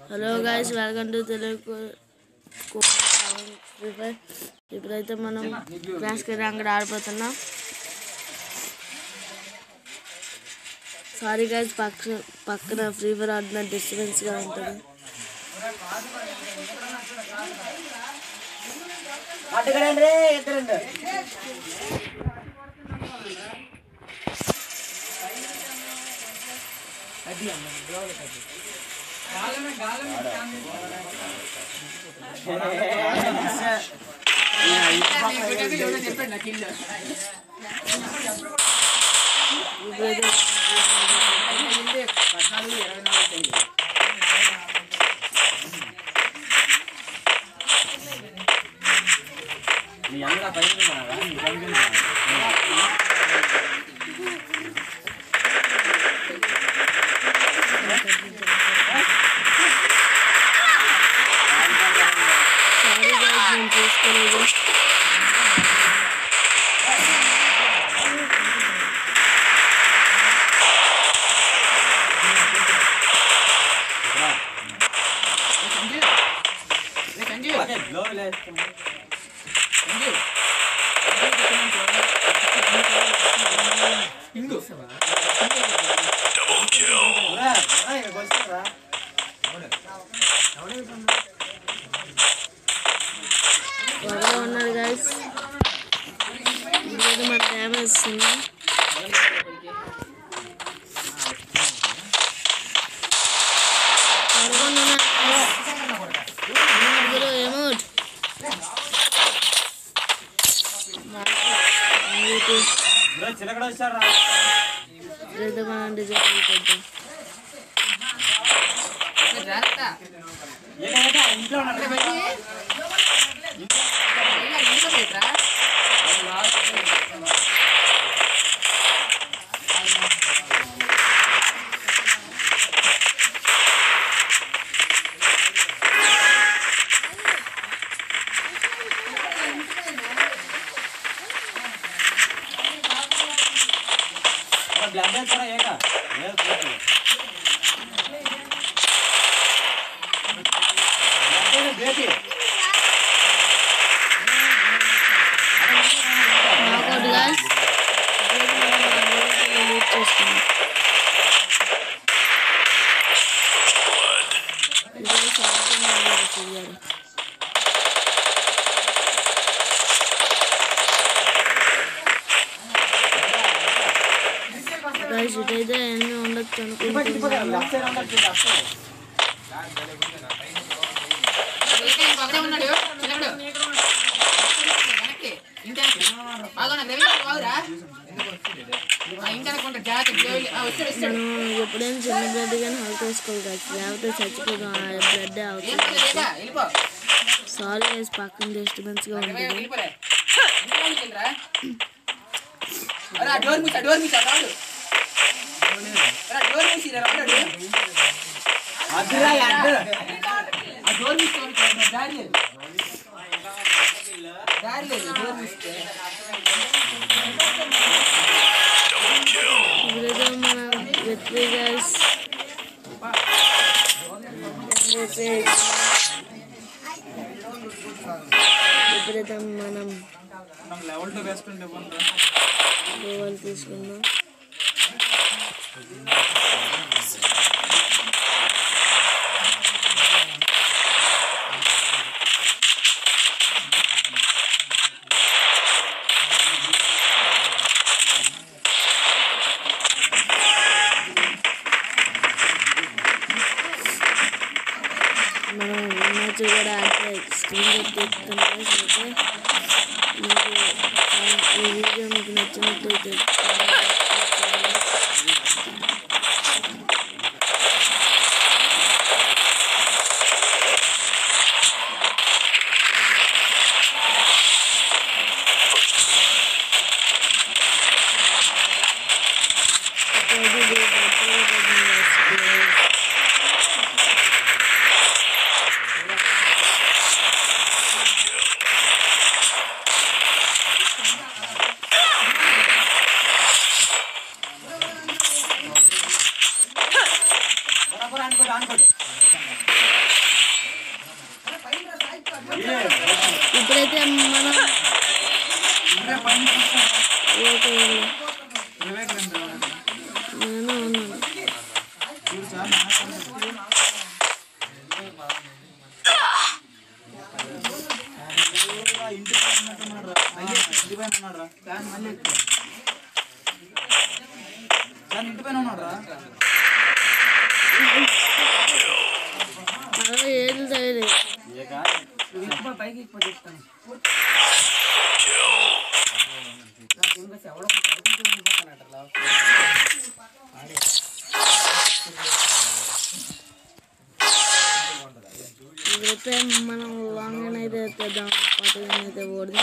Hello guys welcome to Telugu Free Fire ఇప్పుడైతే మనం class rank ఆడిపోతున్నాం సారీ గాయస్ పక్క పక్కన ఫ్రీ ఫైర్ ఆడిన డిస్టర్బెన్స్గా ఉంటుంది అడ్డుకడండి ఇద్దరండి ఇప్పుడైతే మీ అన్న పైన ఉన్నారా? మీ పైన ఉన్నారా? సారీ గాయస్ నేను చూసుకోలేదు అదే బ్లో లేస్తుంది. రా, రా, ఇక్కడికి వస్తారా? త్వరగా ఉన్నారు గాయస్ ఇప్పుడైతే మన డ్యామేజ్ వస్తుంది త్వరగా ఉన్నారు guys. ఇందులో ఎమౌంట్ బ్రో, చిలకడ వచ్చారా? ఇప్పుడైతే మనం డిజైన్ కొద్దాం ఏంటంటే ఆ ఇంట్లో ఉన్నారు బ్లడ్ వేస్తారా ఏక లేదు లేదు. Blood baby knockout guys lead చేస్తున్నాం ఇదే సాగుతున్నారు చెయ్యాలి గాయస్ ఇటైతే ఎన్ని ఉండొచ్చు అనుకుంటున్నాను లెఫ్ట్ సైడ్ అందరు చూడు లెఫ్ట్ సైడ్ మనం ఎప్పుడైనా చిన్న బ్లడ్ కానీ హెల్త్ వేసుకోవాలి గాయస్ లేకపోతే చచ్చిపోతాం ఆ బ్లడ్ అవుతుంది సారీ గైస్ పక్కన డిస్టర్బెన్స్గా ఉంటుంది డోర్ మూసా డోర్ మూసా రాడు డోర్ మూసి రాడు అడ్డురా అడ్డు ఆ డోర్ మూసుకోవాలి దారి లేదు దారి లేదు డోర్ మూస్తే ఇప్పుడైతే మనం వెట్రీ గైస్ ఇప్పుడైతే మనం లెవెల్ టు బెస్ట్ ఉంటే గోవాలు తీసుకుందాం మనం మ్యాచ్ కూడా అంటే స్క్రీన్ చెప్తున్నాం అయితే మీకు ఈ వీడియో మీకు నచ్చినట్లయితే అనుకోండి అనుకోండి ఫ్యాన్ మళ్ళీ ఎక్కువ సార్ ఇంటి పైన ఉన్నాడు రా అలా ఏది తెలియదు ఏక నువ్వు ఎక్కువ పైకి ఎక్కువ చెప్తాను ఇంకా ఎవడో పడుకుంటూ ఉండిపోతానట ఇదైతే మనం లాంగ్ అయితే తెద్దాం పాతగా అయితే ఓడదాం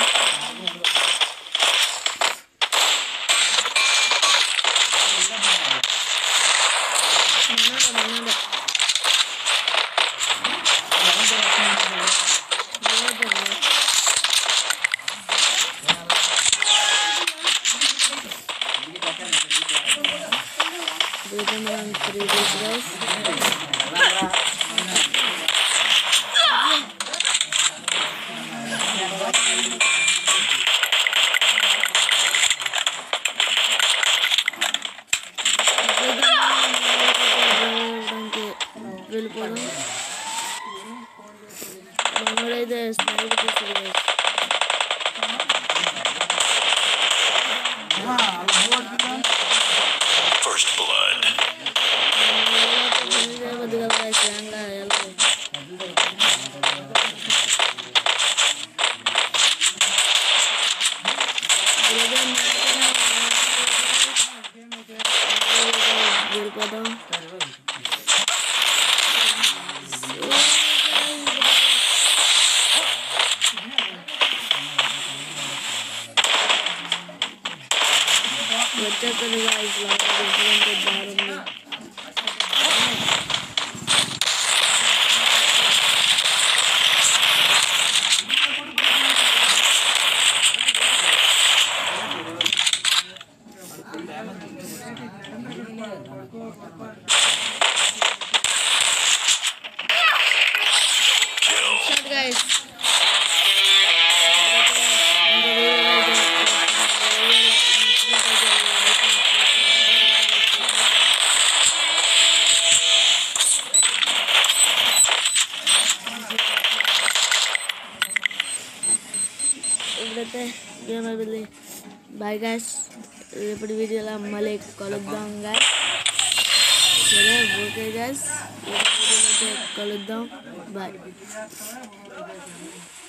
మన్నాడు మన్నాడు ఓడదాం. ఇదైతే మనం త్రీ డేస్ గైస్ వెళ్ళిపోదాం మనోడైతే స్నైప్ చేస్తారు First blood. కొద్దిగా స్ట్రాంగ్గా వెళ్ళాలి వెళ్ళిపోదాం వచ్చేస్తుందిగా ఇట్లా డిఫరెంట్ దారుంది Shot guys. ఇప్పుడైతే గేమ్ అయిపోయింది బాయ్ గాయస్ రేపటి వీడియోలో మళ్ళీ కలుద్దాం గాయస్ సరే ఓకే గాయస్ రేపటి వీడియోలో అయితే కలుద్దాం బాయ్